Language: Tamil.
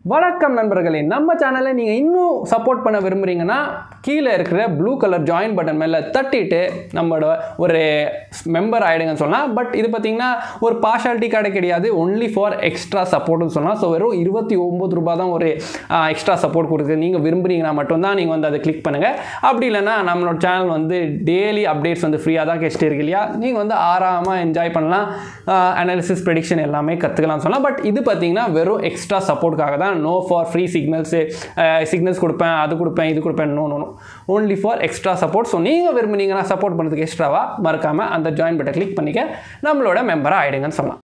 வணக்கம் நண்பர்களே நம்ம சேனலை நீங்கள் இன்னும் சப்போர்ட் பண்ண விரும்புகிறீங்கன்னா கீழே இருக்கிற ப்ளூ கலர் ஜாயின் பட்டன் மேலே தட்டிட்டு நம்மளோட ஒரு மெம்பர் ஆகிடுங்கன்னு சொல்லலாம் பட் இது பார்த்தீங்கன்னா ஒரு பார்ஷாலிட்டி கடை கிடையாது ஒன்லி ஃபார் எக்ஸ்ட்ரா சப்போர்ட்னு சொல்லலாம் ஸோ வெறும் இருபத்தி ஒம்பது ரூபாய் தான் ஒரு எக்ஸ்ட்ரா சப்போர்ட் கொடுக்குது நீங்கள் விரும்புகிறீங்கன்னா மட்டும்தான் நீங்கள் வந்து அதை கிளிக் பண்ணுங்கள் அப்படி இல்லைன்னா நம்மளோட சேனல் வந்து டெய்லி அப்டேட்ஸ் வந்து ஃப்ரீயாக தான் கெஸ்ட் இருக்கு இல்லையா நீங்கள் வந்து ஆறாமல் என்ஜாய் பண்ணலாம் அனாலிசிஸ் ப்ரெடிக்ஷன் எல்லாமே கற்றுக்கலாம் சொல்லலாம் பட் இது பார்த்தீங்கன்னா வெறும் எக்ஸ்ட்ரா சப்போர்ட்டுக்காக தான் no for free signals signals கொடுப்பேன் அது கொடுப்பேன் இது கொடுப்பேன் no no no only for extra support so நீங்கள் விரும்புனீங்கன்னா சப்போர்ட் பண்ணுறதுக்கு எக்ஸ்ட்ராவாக மறக்காமல் அந்த ஜாயின் பட்டை கிளிக் பண்ணிக்க நம்மளோட மெம்பராக ஆகிடுங்கன்னு சொல்லலாம்